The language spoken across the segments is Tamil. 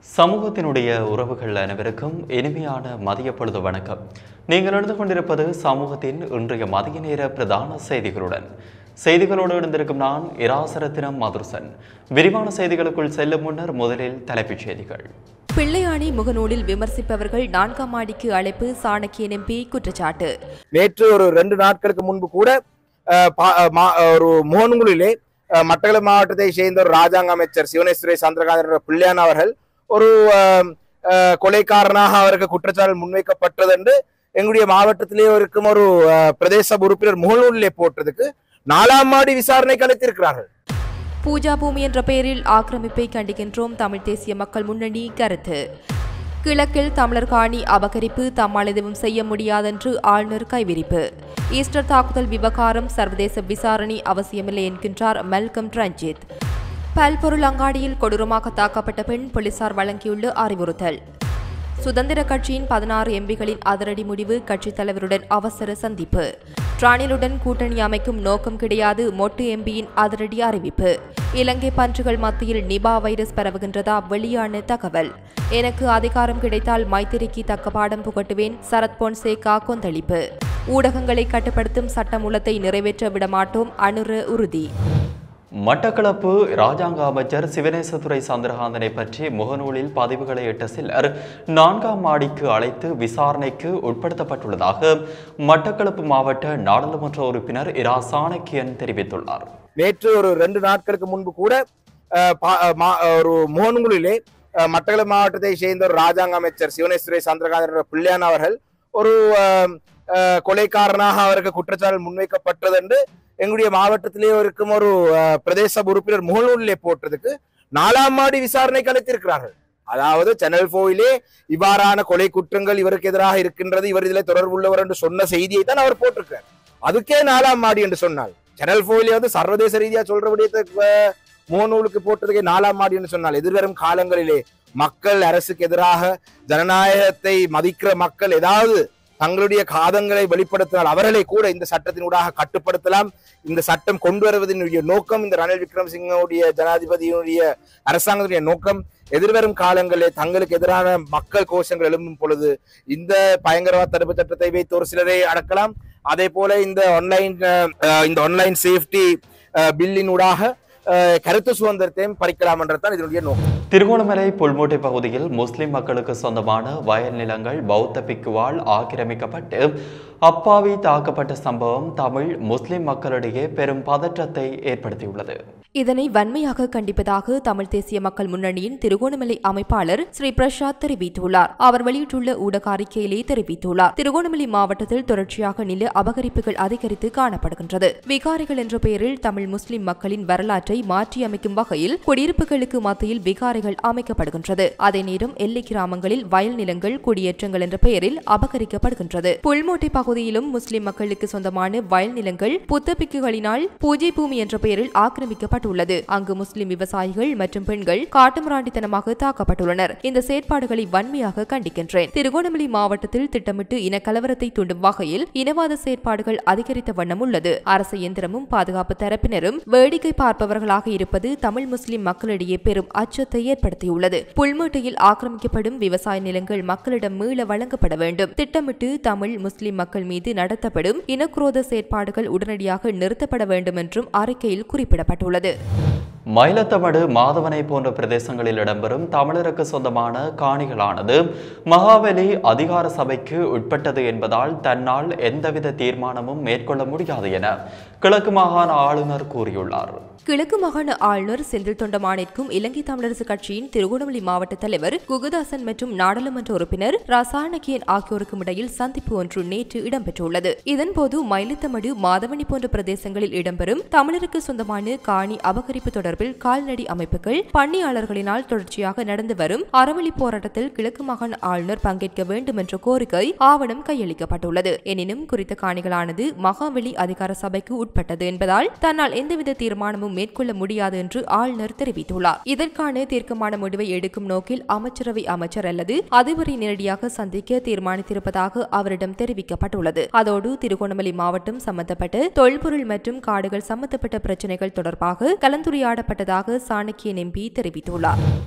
சமூகத்தினுடைய உறவுகள் அனைவருக்கும் இனிமையான மதிய பொழுது வணக்கம் நீங்கள் எழுந்து கொண்டிருப்பது சமூகத்தின் இன்றைய மதிய நேர பிரதான செய்திகளுடன் செய்திகளோடு எழுந்திருக்கும் நான் இராசரத்தினம் மதுர்சன் விரிவான செய்திகளுக்குள் செல்லும் முன்னர் முதலில் தலைப்புச் செய்திகள் பிள்ளையாணி முகநூலில் விமர்சிப்பவர்கள் நான்காம் மாடிக்கு அழைப்பு சாணக்கியன் எம்பி குற்றச்சாட்டு நேற்று ஒரு ரெண்டு நாட்களுக்கு முன்பு கூட அஹ், பா- அஹ், மா- ஒரு முகநூலிலே அஹ், மட்டக்களப்பு மாவட்டத்தை சேர்ந்த ஒரு ராஜாங்க அமைச்சர் சிவனேஸ்வரி சந்திரகாந்தன் பிள்ளையான் அவர்கள் ஒரு அஹ், அஹ், கொலைக்காரனாக அவருக்கு குற்றச்சாட்டு முன்வைக்கப்பட்டது என்று எங்களுடைய மாவட்டத்திலே இருக்கும் ஒரு அஹ், பிரதேச உறுப்பினர் முகநூலிலே போட்டதுக்கு நாலாம் மாடி விசாரணைக்கு அழைத்திருக்கிறார்கள் பூஜா பூமி என்ற பெயரில் ஆக்கிரமிப்பை கண்டிக்கின்றோம் தமிழ் தேசிய மக்கள் முன்னணி கருத்து கிழக்கில் தமிழர் காணி அபகரிப்பு தம்மால் எதுவும் செய்ய முடியாதென்று ஆளுநர் கைவிரிப்பு ஈஸ்டர் தாக்குதல் விவகாரம் சர்வதேச விசாரணை அவசியமில்லை என்கின்றார் மெல்கம் ரஞ்சித் பல்பொருள் அங்காடியில் கொடூரமாக தாக்கப்பட்ட பெண் போலீசார் வழங்கியுள்ள அறிவுறுத்தல் சுதந்திர கட்சியின் பதினாறு எம்பிகளின் அதிரடி முடிவு கட்சித் தலைவருடன் அவசர சந்திப்பு ரணிலுடன் கூட்டணி அமைக்கும் நோக்கம் கிடையாது மொட்டு எம்பியின் அதிரடி அறிவிப்பு இலங்கை பன்றுகள் மத்தியில் நிபா வைரஸ் பரவுகின்றதா வெளியான தகவல் எனக்கு அதிகாரம் கிடைத்தால் மைத்திரிக்கு தக்க பாடம் புகட்டுவேன் சரத் பொன்சேகா கொந்தளிப்பு ஊடகங்களை கட்டுப்படுத்தும் சட்டமூலத்தை நிறைவேற்ற விடமாட்டோம் அனுர உறுதி மட்டக்களப்பு ராஜாங்க அமைச்சர் சிவனேசதுரை சந்திரகாந்தனை பற்றி முகநூலில் பதிவுகளை இட்ட சிலர் நான்காம் மாடிக்கு அழைத்து விசாரணைக்கு உட்படுத்தப்பட்டுள்ளதாக மட்டக்களப்பு மாவட்ட நாடாளுமன்ற உறுப்பினர் இரா சாணக்கியன் தெரிவித்துள்ளார் நேற்று ஒரு ரெண்டு நாட்களுக்கு முன்பு கூட அஹ், பா- அஹ், மா- ஒரு முகநூலிலே அஹ், மட்டக்களப்பு மாவட்டத்தை சேர்ந்த ஒரு ராஜாங்க அமைச்சர் சிவனேஸ்வரி சந்திரகாந்தன் பிள்ளையான் அவர்கள் ஒரு அஹ், அஹ், கொலைக்காரனாக அவருக்கு குற்றச்சாட்டு முன்வைக்கப்பட்டது என்று எங்களுடைய மாவட்டத்திலே இருக்கும் ஒரு அஹ், பிரதேச உறுப்பினர் முகநூலிலே போட்டதுக்கு நாலாம் மாடி விசாரணைக்கு அழைத்திருக்கிறார்கள் அதாவது சேனல் போயிலே இவ்வாறான கொலை குற்றங்கள் இவருக்கு எதிராக இருக்கின்றது இவர் இதில் தொடர்புள்ளவர் என்று சொன்ன செய்தியை தான் அவர் போட்டிருக்கிறார் அதுக்கே நாலாம் மாடி என்று சொன்னால் சேனல் போயிலே வந்து சர்வதேச ரீதியா சொல்ற விடயத்தை அஹ், முகநூலுக்கு போட்டதுக்கே நாலாம் மாடி என்று சொன்னால் எதிர்வரும் காலங்களிலே மக்கள் அரசுக்கு எதிராக ஜனநாயகத்தை மதிக்கிற மக்கள் ஏதாவது தங்களுடைய காதங்களை வெளிப்படுத்தினால் அவர்களை கூட இந்த சட்டத்தினூடாக கட்டுப்படுத்தலாம் இந்த சட்டம் கொண்டு வருவதனுடைய நோக்கம் இந்த ரணில் விக்ரமசிங்கனுடைய ஜனாதிபதியினுடைய அரசாங்கத்துடைய நோக்கம் எதிர்வரும் காலங்களிலே தங்களுக்கு எதிரான மக்கள் கோஷங்கள் எழும்பும் பொழுது இந்த பயங்கரவாத தடுப்பு சட்டத்தை வைத்து ஒரு சிலரை அடக்கலாம் அதே போல இந்த ஆன்லைன் இந்த ஆன்லைன் சேஃப்டி பில்லினூடாக அஹ், கருத்து சுதந்திரத்தையும் பறிக்கலாம் என்றதான் இதனுடைய நோக்கம் திருகோணமலை புல்மோட்டை பகுதியில் முஸ்லிம் மக்களுக்கு சொந்தமான வயல் நிலங்கள் பௌத்த பிக்குவால் ஆக்கிரமிக்கப்பட்டு அப்பாவி தாக்கப்பட்ட சம்பவம் தமிழ் முஸ்லிம் மக்களிடையே பெரும் பதற்றத்தை ஏற்படுத்தியுள்ளது இதனை வன்மையாக கண்டிப்பதாக தமிழ் தேசிய மக்கள் முன்னணியின் திருகோணமலை அமைப்பாளர் ஸ்ரீ பிரசாத் தெரிவித்துள்ளார் அவர் வெளியிட்டுள்ள ஊடக அறிக்கையிலே தெரிவித்துள்ளார் திருகோணமலை மாவட்டத்தில் தொடர்ச்சியாக நில அபகரிப்புகள் அதிகரித்து காணப்படுகின்றது விகாரிகள் என்ற பெயரில் தமிழ் முஸ்லிம் மக்களின் வரலாற்றை மாற்றியமைக்கும் வகையில் குடியிருப்புகளுக்கு மத்தியில் விகாரைகள் அமைக்கப்படுகின்றது அதே நேரம் எல்லை கிராமங்களில் வயல் நிலங்கள் குடியேற்றங்கள் என்ற பெயரில் அபகரிக்கப்படுகின்றது புல்மோட்டை பகுதியிலும் முஸ்லிம் மக்களுக்கு சொந்தமான வயல் நிலங்கள் புத்தபிக்குகளினால் பூஜை பூமி என்ற பெயரில் ஆக்கிரமிக்கப்பட்டுள்ளது அங்கு முஸ்லிம் விவசாயிகள் மற்றும் பெண்கள் காட்டுமிராண்டித்தனமாக தாக்கப்பட்டுள்ளனர் இந்த செயற்பாடுகளை வன்மையாக கண்டிக்கின்றேன் திருகோணமலை மாவட்டத்தில் திட்டமிட்டு இனக்கலவரத்தை தூண்டும் வகையில் இனவாத செயற்பாடுகள் அதிகரித்த வண்ணம் உள்ளது அரசு இயந்திரமும் பாதுகாப்பு தரப்பினரும் வேடிக்கை பார்ப்பவர்களாக இருப்பது தமிழ் முஸ்லிம் மக்களிடையே பெரும் அச்சத்தை ஏற்படுத்தியுள்ளது புல்மேட்டையில் ஆக்கிரமிக்கப்படும் விவசாய நிலங்கள் மக்களிடம் மீள வழங்கப்பட வேண்டும் திட்டமிட்டு தமிழ் முஸ்லிம் மக்கள் மீது நடத்தப்படும் இனக்குரோத செயற்பாடுகள் உடனடியாக நிறுத்தப்பட வேண்டும் என்றும் அறிக்கையில் குறிப்பிடப்பட்டுள்ளது மயிலத்தமடு மாதவனை போன்ற பிரதேசங்களில் இடம்பெறும் தமிழருக்கு சொந்தமான காணிகளானது மகாவலி அதிகார சபைக்கு உட்பட்டது என்பதால் தன்னால் எந்தவித தீர்மானமும் மேற்கொள்ள முடியாது என கிழக்கு மாகாண ஆளுநர் கூறியுள்ளார் கிழக்கு மாகாண ஆளுநர் செந்தில் தொண்டமானிற்கும் இலங்கை தமிழரசு கட்சியின் திருகோணமலை மாவட்ட தலைவர் குகுதாசன் மற்றும் நாடாளுமன்ற உறுப்பினர் ராசானகியன் ஆகியோருக்கும் இடையில் சந்திப்பு ஒன்று நேற்று இடம்பெற்றுள்ளது இதன்போது மயிலத்தமடு மாதவனி போன்ற பிரதேசங்களில் இடம்பெறும் தமிழருக்கு சொந்தமான காணி அபகரிப்பு தொடர்பில் கால்நடை அமைப்புகள் பண்ணையாளர்களினால் தொடர்ச்சியாக நடந்து வரும் அறவழி போராட்டத்தில் கிழக்கு மாகாண ஆளுநர் பங்கேற்க வேண்டும் என்ற கோரிக்கை ஆவணம் கையளிக்கப்பட்டுள்ளது எனினும் குறித்த காணிகளானது மகாவெளி அதிகார சபைக்கு உட்பட்டது என்பதால் தன்னால் எந்தவித தீர்மானமும் மேற்கொள்ள முடியாது என்று ஆளுநர் தெரிவித்துள்ளார் இதற்கான தீர்க்கமான முடிவை எடுக்கும் நோக்கில் அமைச்சரவை அமைச்சர் அல்லது அதிபரை நேரடியாக சந்திக்க தீர்மானித்திருப்பதாக அவரிடம் தெரிவிக்கப்பட்டுள்ளது அதோடு திருகோணமலை மாவட்டம் சம்பந்தப்பட்ட தொல்பொருள் மற்றும் காடுகள் சம்பந்தப்பட்ட பிரச்சினைகள் தொடர்பாக கலந்துரையாடப்பட்டதாக சாணக்கியன் எம்பி தெரிவித்துள்ளார்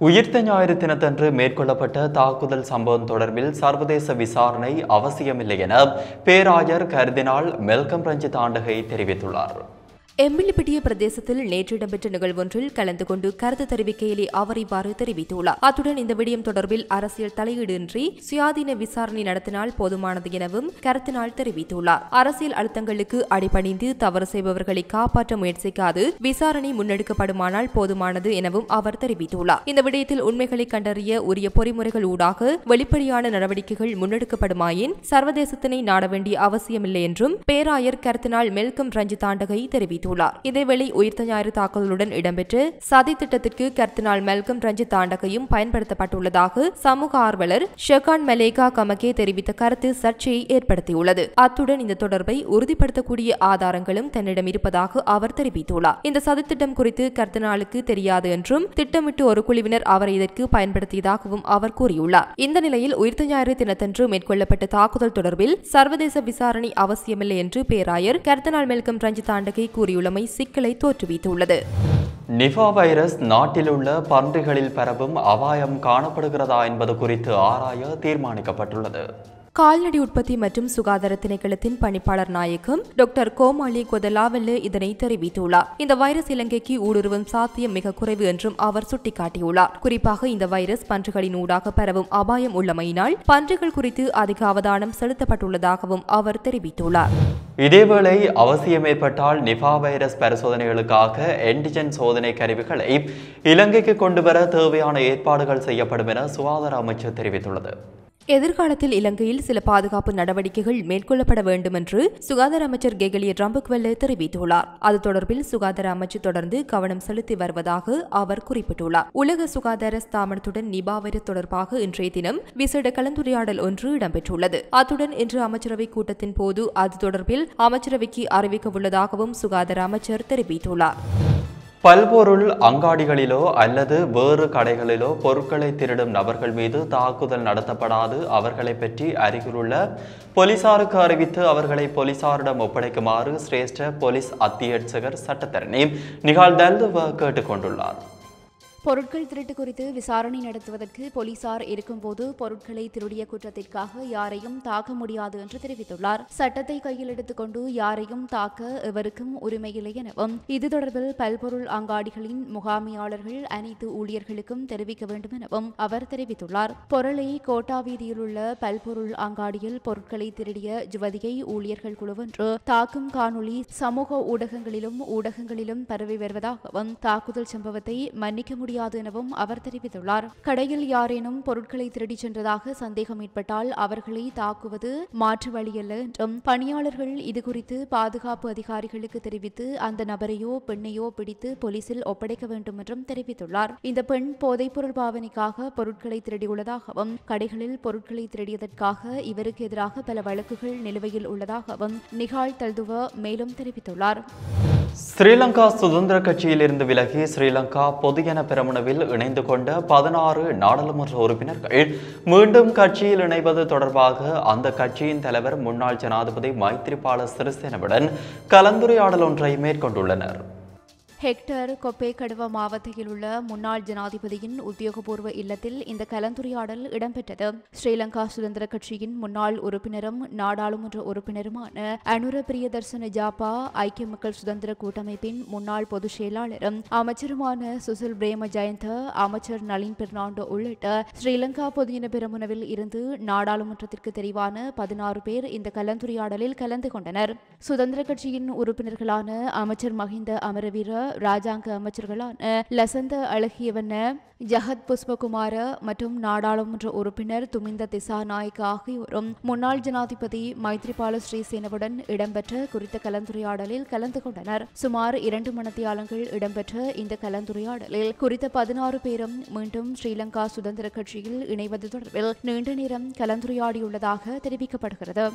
உயிர்த்த ஞாயிறு தினத்தன்று மேற்கொள்ளப்பட்ட தாக்குதல் சம்பவம் தொடர்பில் சர்வதேச விசாரணை அவசியமில்லை என பேராயர் கர்தினால் மெல்கம் ரஞ்சித் ஆண்டகை தெரிவித்துள்ளார் எம்பிலிப்பிட்டிய பிரதேசத்தில் நேற்று இடம்பெற்ற நிகழ்வொன்றில் கலந்து கொண்டு கருத்து தெரிவிக்கையிலே அவர் இவ்வாறு தெரிவித்துள்ளார் அத்துடன் இந்த விடயம் தொடர்பில் அரசியல் தலையீடின்றி சுயாதீன விசாரணை நடத்தினால் போதுமானது எனவும் கருத்தினால் தெரிவித்துள்ளார் அரசியல் அழுத்தங்களுக்கு அடிபணிந்து தவறு செய்பவர்களை காப்பாற்ற முயற்சிக்காது விசாரணை முன்னெடுக்கப்படுமானால் போதுமானது எனவும் அவர் தெரிவித்துள்ளார் இந்த விடயத்தில் உண்மைகளை கண்டறிய உரிய பொறிமுறைகள் ஊடாக வெளிப்படையான நடவடிக்கைகள் முன்னெடுக்கப்படுமாயின் சர்வதேசத்தினை நாட வேண்டிய அவசியமில்லை என்றும் பேராயர் கருத்தினால் மெல்கம் ரஞ்சித் ஆண்டகை தெரிவித்துள்ளார் இதேவேளை உயிர்த்த ஞாயிறு தாக்குதலுடன் இடம்பெற்ற சதி திட்டத்திற்கு கர்த்தினால் மெல்கம் ரஞ்சித் தாண்டகையும் பயன்படுத்தப்பட்டுள்ளதாக சமூக ஆர்வலர் ஷெகான் மலேகா கமகே தெரிவித்த கருத்து சர்ச்சையை ஏற்படுத்தியுள்ளது அத்துடன் இந்த தொடர்பை உறுதிப்படுத்தக்கூடிய ஆதாரங்களும் தன்னிடம் இருப்பதாக அவர் தெரிவித்துள்ளார் இந்த சதித்திட்டம் குறித்து கர்த்தனாலுக்கு தெரியாது என்றும் திட்டமிட்டு ஒரு குழுவினர் அவரை இதற்கு பயன்படுத்தியதாகவும் அவர் கூறியுள்ளார் இந்த நிலையில் உயிர்த்த ஞாயிறு தினத்தன்று மேற்கொள்ளப்பட்ட தாக்குதல் தொடர்பில் சர்வதேச விசாரணை அவசியமில்லை என்று பேராயர் கர்த்தனால் மெல்கம் ரஞ்சித் தாண்டகை கூறியுள்ளமை சிக்கலை தோற்றுவித்துள்ளது நிஃபா வைரஸ் நாட்டில் உள்ள பன்றிகளில் பரவும் அபாயம் காணப்படுகிறதா என்பது குறித்து ஆராய தீர்மானிக்கப்பட்டுள்ளது கால்நடை உற்பத்தி மற்றும் சுகாதார திணைக்களத்தின் பணிப்பாளர் நாயகம் டாக்டர் கோமாளி கொதலாவெல்ல இதனை தெரிவித்துள்ளார் இந்த வைரஸ் இலங்கைக்கு ஊடுருவும் சாத்தியம் மிக குறைவு என்றும் அவர் சுட்டிக்காட்டியுள்ளார் குறிப்பாக இந்த வைரஸ் பன்றிகளின் ஊடாக பரவும் அபாயம் உள்ளமையினால் பன்றிகள் குறித்து அதிக அவதானம் செலுத்தப்பட்டுள்ளதாகவும் அவர் தெரிவித்துள்ளார் இதேவேளை அவசியம் ஏற்பட்டால் நிபா வைரஸ் பரிசோதனைகளுக்காக என்டிஜென் சோதனை கருவிகளை இலங்கைக்கு கொண்டுவர தேவையான ஏற்பாடுகள் செய்யப்படும் என சுகாதார அமைச்சர் தெரிவித்துள்ளது எதிர்காலத்தில் இலங்கையில் சில பாதுகாப்பு நடவடிக்கைகள் மேற்கொள்ளப்பட வேண்டும் என்று சுகாதார அமைச்சர் கெகலிய ரம்புக்வெல்ல தெரிவித்துள்ளார் அது தொடர்பில் சுகாதார அமைச்சு தொடர்ந்து கவனம் செலுத்தி வருவதாக அவர் குறிப்பிட்டுள்ளார் உலக சுகாதார ஸ்தாபனத்துடன் நிபா வைரஸ் தொடர்பாக இன்றைய தினம் விசேட கலந்துரையாடல் ஒன்று இடம்பெற்றுள்ளது அத்துடன் இன்று அமைச்சரவை கூட்டத்தின் போது அது தொடர்பில் அமைச்சரவைக்கு அறிவிக்க உள்ளதாகவும் சுகாதார அமைச்சர் தெரிவித்துள்ளார் பல்பொருள் அங்காடிகளிலோ அல்லது வேறு கடைகளிலோ பொருட்களை திருடும் நபர்கள் மீது தாக்குதல் நடத்தப்படாது அவர்களை பற்றி அருகிலுள்ள போலீசாருக்கு அறிவித்து அவர்களை போலீசாரிடம் ஒப்படைக்குமாறு சிரேஷ்ட போலீஸ் அத்தியட்சகர் சட்டத்தரணி நிகால் தல்துவ கேட்டுக்கொண்டுள்ளார் பொருட்கள் திருட்டு குறித்து விசாரணை நடத்துவதற்கு போலீசார் இருக்கும்போது பொருட்களை திருடிய குற்றத்திற்காக யாரையும் தாக்க முடியாது என்று தெரிவித்துள்ளார் சட்டத்தை கையில் எடுத்துக்கொண்டு யாரையும் தாக்க எவருக்கும் உரிமையில்லை எனவும் இது தொடர்பில் பல்பொருள் அங்காடிகளின் முகாமையாளர்கள் அனைத்து ஊழியர்களுக்கும் தெரிவிக்க வேண்டும் எனவும் அவர் தெரிவித்துள்ளார் பொருளை கோட்டா வீதியில் உள்ள பல்பொருள் அங்காடியில் பொருட்களை திருடிய ஜுவதியை ஊழியர்கள் குழுவொன்று தாக்கும் காணொளி சமூக ஊடகங்களிலும் ஊடகங்களிலும் பரவி வருவதாகவும் தாக்குதல் சம்பவத்தை மன்னிக்க முடியாது எனவும் அவர் தெரிவித்துள்ளார் கடையில் யாரேனும் பொருட்களை திருடிச் சென்றதாக சந்தேகம் ஏற்பட்டால் அவர்களை தாக்குவது மாற்று வழியல்ல என்றும் பணியாளர்கள் இதுகுறித்து பாதுகாப்பு அதிகாரிகளுக்கு தெரிவித்து அந்த நபரையோ பெண்ணையோ பிடித்து போலீசில் ஒப்படைக்க வேண்டும் என்றும் தெரிவித்துள்ளார் இந்த பெண் போதைப்பொருள் பாவனைக்காக பொருட்களை திருடியுள்ளதாகவும் கடைகளில் பொருட்களை திருடியதற்காக இவருக்கு எதிராக பல வழக்குகள் நிலுவையில் உள்ளதாகவும் நிகால் தல்துவ மேலும் தெரிவித்துள்ளார் ஸ்ரீலங்கா சுதந்திர கட்சியிலிருந்து விலகி ஸ்ரீலங்கா பொதுஜன பெரமுனவில் இணைந்து கொண்ட பதினாறு நாடாளுமன்ற உறுப்பினர்கள் மீண்டும் கட்சியில் இணைவது தொடர்பாக அந்த கட்சியின் தலைவர் முன்னாள் ஜனாதிபதி மைத்ரிபால சிறிசேனவுடன் கலந்துரையாடல் ஒன்றை மேற்கொண்டுள்ளனர் ஹெக்டர் கொப்பேகடுவ மாவட்டத்தில் உள்ள முன்னாள் ஜனாதிபதியின் உத்தியோகபூர்வ இல்லத்தில் இந்த கலந்துரையாடல் இடம்பெற்றது ஸ்ரீலங்கா சுதந்திர கட்சியின் முன்னாள் உறுப்பினரும் நாடாளுமன்ற உறுப்பினருமான அனுர பிரியதர்சன ஜாப்பா ஐக்கிய மக்கள் சுதந்திர கூட்டமைப்பின் முன்னாள் பொதுச் செயலாளரும் அமைச்சருமான சுசில் பிரேம ஜெயந்த அமைச்சர் நளின் பெர்னாண்டோ உள்ளிட்ட ஸ்ரீலங்கா பொதுஜன பெரமுனவில் இருந்து நாடாளுமன்றத்திற்கு தெரிவான பதினாறு பேர் இந்த கலந்துரையாடலில் கலந்து கொண்டனர் சுதந்திர கட்சியின் உறுப்பினர்களான அமைச்சர் மஹிந்த அமரவீர ராஜாங்க அமைச்சர்களான லசந்த அழகியவன ஜஹத் புஷ்பகுமார மற்றும் நாடாளுமன்ற உறுப்பினர் துமிந்த திசாநாயக்க ஆகியோரும் முன்னாள் ஜனாதிபதி மைத்ரிபால ஸ்ரீசேனவுடன் இடம்பெற்ற குறித்த கலந்துரையாடலில் கலந்து கொண்டனர் சுமார் இரண்டு மணத்தியாலங்கள் இடம்பெற்ற இந்த கலந்துரையாடலில் குறித்த பதினாறு பேரும் மீண்டும் ஸ்ரீலங்கா சுதந்திர கட்சியில் இணைவது தொடர்பில் நீண்ட நேரம் கலந்துரையாடியுள்ளதாக தெரிவிக்கப்படுகிறது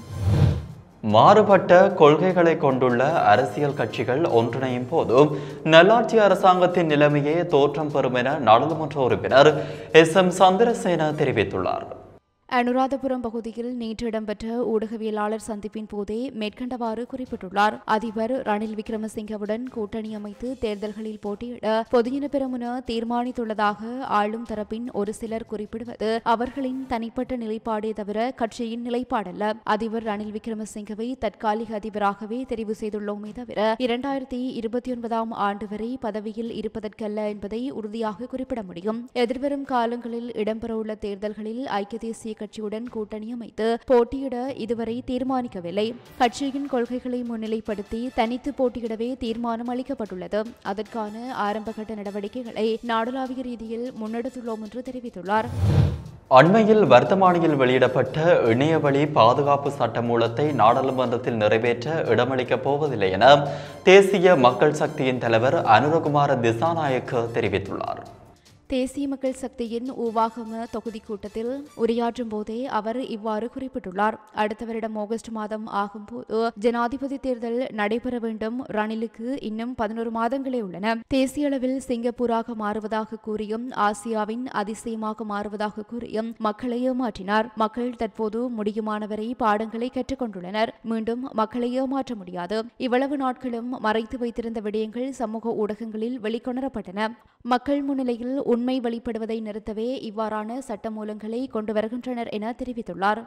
மாறுபட்ட கொள்கைகளை கொண்டுள்ள அரசியல் கட்சிகள் ஒன்றிணையும் போது நல்லாட்சி அரசாங்கத்தின் நிலைமையே தோற்றம் பெறும் என நாடாளுமன்ற உறுப்பினர் எஸ் எம் சந்திரசேன தெரிவித்துள்ளார் அனுராதபுரம் பகுதியில் நேற்று இடம்பெற்ற ஊடகவியலாளர் சந்திப்பின் போதே மேற்கண்டவாறு குறிப்பிட்டுள்ளார் அதிபர் ரணில் விக்ரமசிங்கவுடன் கூட்டணி அமைத்து தேர்தல்களில் போட்டியிட பொதுஜன பெரமுன தீர்மானித்துள்ளதாக ஆளும் தரப்பின் ஒரு சிலர் குறிப்பிடுவது அவர்களின் தனிப்பட்ட நிலைப்பாடே தவிர கட்சியின் நிலைப்பாடல்ல அதிபர் ரணில் விக்ரமசிங்கவை தற்காலிக அதிபராகவே தெரிவு செய்துள்ளோமே தவிர இரண்டாயிரத்தி இருபத்தி ஒன்பதாம் ஆண்டு வரை பதவியில் இருப்பதற்கல்ல என்பதை உறுதியாக குறிப்பிட முடியும் எதிர்வரும் காலங்களில் இடம்பெறவுள்ள தேர்தல்களில் ஐக்கிய தேசிய கட்சியுடன் கூட்டணி அமைத்து போட்டியிட இதுவரை தீர்மானிக்கவில்லை கட்சியின் கொள்கைகளை முன்னிலைப்படுத்தி தனித்து போட்டியிடவே தீர்மானம் அளிக்கப்பட்டுள்ளது அதற்கான ஆரம்பகட்ட நடவடிக்கைகளை நாடளாவிய ரீதியில் முன்னெடுத்துள்ளோம் என்று தெரிவித்துள்ளார் அண்மையில் வர்த்தமானியில் வெளியிடப்பட்ட இணையவழி பாதுகாப்பு சட்ட மூலத்தை நாடாளுமன்றத்தில் நிறைவேற்ற இடமளிக்கப் போவதில்லை என தேசிய மக்கள் சக்தியின் தலைவர் அனுரகுமார திசாநாயக்க தெரிவித்துள்ளார் தேசிய மக்கள் சக்தியின் ஊவாகம தொகுதி கூட்டத்தில் உரையாற்றும் போதே அவர் இவ்வாறு குறிப்பிட்டுள்ளார் அடுத்த வருடம் ஆகஸ்ட் மாதம் ஆகும்போது ஜனாதிபதி தேர்தல் நடைபெற வேண்டும் ரணிலுக்கு இன்னும் பதினோரு மாதங்களே உள்ளன தேசிய அளவில் சிங்கப்பூராக மாறுவதாக கூறியும் ஆசியாவின் அதிசயமாக மாறுவதாக கூறியும் மக்களை ஏமாற்றினார் மக்கள் தற்போது முடியுமானவரை பாடங்களை கற்றுக்கொண்டுள்ளனர் மீண்டும் மக்களை ஏமாற்ற முடியாது இவ்வளவு நாட்களும் மறைத்து வைத்திருந்த விடயங்கள் சமூக ஊடகங்களில் வெளிக்கொணரப்பட்டன மக்கள் முன்னிலையில் உண்மை வெளிப்படுவதை நிறுத்தவே இவ்வாறான சட்டமூலங்களை கொண்டு வருகின்றனர் என தெரிவித்துள்ளார்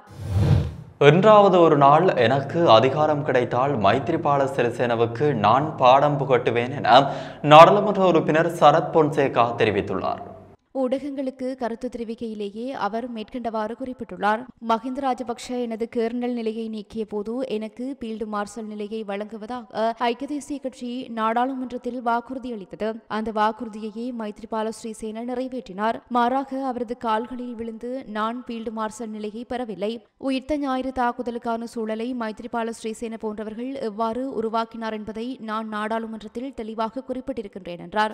என்றாவது ஒரு நாள் எனக்கு அதிகாரம் கிடைத்தால் மைத்ரிபால சிறிசேனவுக்கு நான் பாடம் புகட்டுவேன் என நாடாளுமன்ற உறுப்பினர் சரத் பொன்சேகா தெரிவித்துள்ளார் ஊடகங்களுக்கு கருத்து தெரிவிக்கையிலேயே அவர் மேற்கண்டவாறு குறிப்பிட்டுள்ளார் மஹிந்த ராஜபக்ஷ எனது கேர்னல் நிலையை நீக்கிய போது எனக்கு பீல்டு மார்ஷல் நிலையை வழங்குவதாக ஐக்கிய தேசிய கட்சி நாடாளுமன்றத்தில் வாக்குறுதி அளித்தது அந்த வாக்குறுதியையே மைத்ரிபால ஸ்ரீசேன நிறைவேற்றினார் மாறாக அவரது கால்களில் விழுந்து நான் பீல்டு மார்ஷல் நிலையை பெறவில்லை உயிர்த்த ஞாயிறு தாக்குதலுக்கான சூழலை மைத்ரிபால ஸ்ரீசேன போன்றவர்கள் எவ்வாறு உருவாக்கினார் என்பதை நான் நாடாளுமன்றத்தில் தெளிவாக குறிப்பிட்டிருக்கின்றேன் என்றார்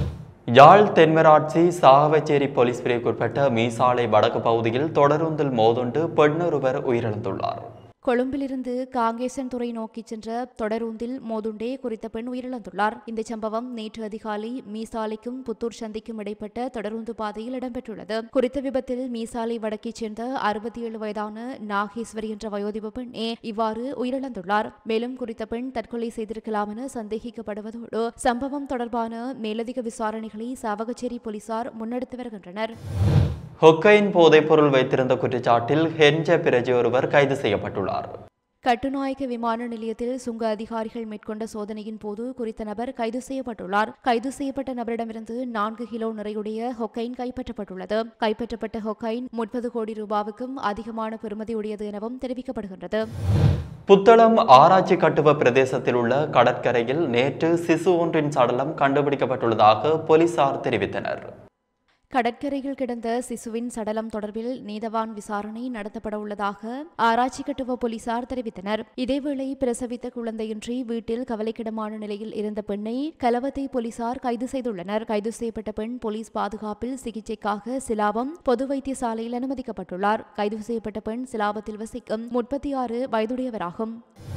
யாழ் தென்மராட்சி சாகவச்சேரி போலீஸ் பிரிவுக்குட்பட்ட மீசாலை வடக்கு பகுதியில் தொடருந்தில் மோதுண்டு பெண்ணொருவர் உயிரிழந்துள்ளார் கொழும்பிலிருந்து காங்கேசன் துறை நோக்கி சென்ற தொடரூந்தில் மோதுண்டே குறித்த பெண் உயிரிழந்துள்ளார் இந்த சம்பவம் நேற்று அதிகாலை மீசாலைக்கும் புத்தூர் சந்திக்கும் இடைப்பட்ட தொடருந்து பாதையில் இடம்பெற்றுள்ளது குறித்த விபத்தில் மீசாலை வடக்கைச் சேர்ந்த அறுபத்தி ஏழு வயதான நாகேஸ்வரி என்ற வயோதிப பெண்ணே இவ்வாறு உயிரிழந்துள்ளார் மேலும் குறித்த பெண் தற்கொலை செய்திருக்கலாம் என சந்தேகிக்கப்படுவதோடு சம்பவம் தொடர்பான மேலதிக விசாரணைகளை சாவகச்சேரி போலீசார் முன்னெடுத்து வருகின்றனர் ஹொக்கையின் போதைப்பொருள் வைத்திருந்த குற்றச்சாட்டில் ஹென்ஜ பிரஜை ஒருவர் கைது செய்யப்பட்டுள்ளார் கட்டுநாயக்க விமான நிலையத்தில் சுங்க அதிகாரிகள் மேற்கொண்ட சோதனையின் போது குறித்த நபர் கைது செய்யப்பட்டுள்ளார் கைது செய்யப்பட்ட நபரிடமிருந்து நான்கு கிலோ நிறையுடைய ஹொக்கைன் கைப்பற்றப்பட்டுள்ளது கைப்பற்றப்பட்ட ஹொக்கைன் முப்பது கோடி ரூபாவுக்கும் அதிகமான பெறுமதியுடையது எனவும் தெரிவிக்கப்படுகின்றது புத்தளம் ஆராய்ச்சி கட்டுவ பிரதேசத்தில் உள்ள கடற்கரையில் நேற்று சிசு ஒன்றின் சடலம் கண்டுபிடிக்கப்பட்டுள்ளதாக போலீசார் தெரிவித்தனர் கடற்கரையில் கிடந்த சிசுவின் சடலம் தொடர்பில் நீதவான் விசாரணை நடத்தப்பட உள்ளதாக ஆராய்ச்சி கட்டுவ போலீசார் தெரிவித்தனர் இதேவேளை பிரசவித்த குழந்தையின்றி வீட்டில் கவலைக்கிடமான நிலையில் இருந்த பெண்ணை கலவத்தை போலீசார் கைது செய்துள்ளனர் கைது செய்யப்பட்ட பெண் போலீஸ் பாதுகாப்பில் சிகிச்சைக்காக சிலாபம் பொது வைத்தியசாலையில் அனுமதிக்கப்பட்டுள்ளார் கைது செய்யப்பட்ட பெண் சிலாபத்தில் வசிக்கும் முப்பத்தி ஆறு வயதுடையவராகும்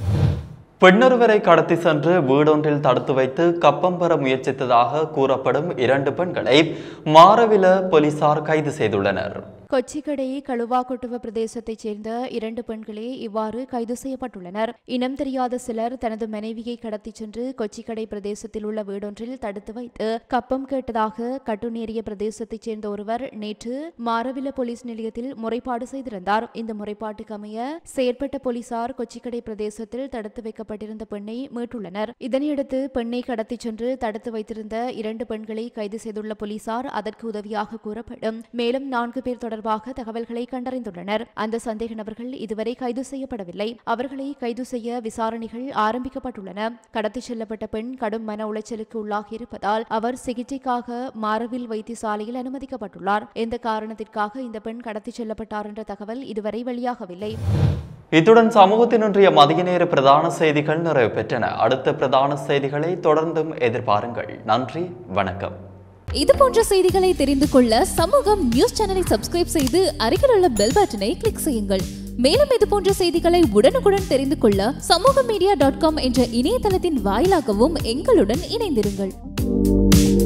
பெண்ணொருவரை கடத்தி சென்று வீடொன்றில் தடுத்து வைத்து கப்பம் பெற முயற்சித்ததாக கூறப்படும் இரண்டு பெண்களை மாரவில போலீசார் கைது செய்துள்ளனர் கொச்சிக்கடை கழுவாக்கொட்டுவ பிரதேசத்தைச் சேர்ந்த இரண்டு பெண்களே இவ்வாறு கைது செய்யப்பட்டுள்ளனர் இனம் தெரியாத சிலர் தனது மனைவியை கடத்திச் சென்று கொச்சிக்கடை பிரதேசத்தில் உள்ள வீடொன்றில் தடுத்து வைத்து கப்பம் கேட்டதாக கட்டுநேரிய பிரதேசத்தைச் சேர்ந்த ஒருவர் நேற்று மாரவில போலீஸ் நிலையத்தில் முறைப்பாடு செய்திருந்தார் இந்த முறைப்பாட்டுக்கு அமைய செயற்பட்ட போலீசார் கொச்சிக்கடை பிரதேசத்தில் தடுத்து வைக்கப்பட்டிருந்த பெண்ணை மீட்டுள்ளனர் இதனையடுத்து பெண்ணை கடத்திச் சென்று தடுத்து வைத்திருந்த இரண்டு பெண்களை கைது செய்துள்ள போலீசார் அதற்கு உதவியாக கூறப்படும் மேலும் நான்கு பேர் தொடர்பாக தகவல்களை கண்டறிந்துள்ளனர் அந்த சந்தேக நபர்கள் இதுவரை கைது செய்யப்படவில்லை அவர்களை கைது செய்ய விசாரணைகள் ஆரம்பிக்கப்பட்டுள்ளன கடத்திச் செல்லப்பட்ட பெண் கடும் மன உளைச்சலுக்கு உள்ளாகியிருப்பதால் அவர் சிகிச்சைக்காக மாரவில் வைத்தியசாலையில் அனுமதிக்கப்பட்டுள்ளார் எந்த காரணத்திற்காக இந்த பெண் கடத்திச் செல்லப்பட்டார் என்ற தகவல் இதுவரை வெளியாகவில்லை இத்துடன் சமூகத்தின் இன்றைய மதிய நேர பிரதான செய்திகள் நிறைவு பெற்றன அடுத்த பிரதான செய்திகளை தொடர்ந்தும் எதிர்பாருங்கள் நன்றி வணக்கம் இது போன்ற செய்திகளை தெரிந்து கொள்ள சமூகம் நியூஸ் சேனலை சப்ஸ்கிரைப் செய்து அருகில் உள்ள பெல் பட்டனை கிளிக் செய்யுங்கள் மேலும் இது போன்ற செய்திகளை உடனுக்குடன் தெரிந்து கொள்ள சமூக மீடியா டாட் காம் என்ற இணையதளத்தின் வாயிலாகவும் எங்களுடன் இணைந்திருங்கள்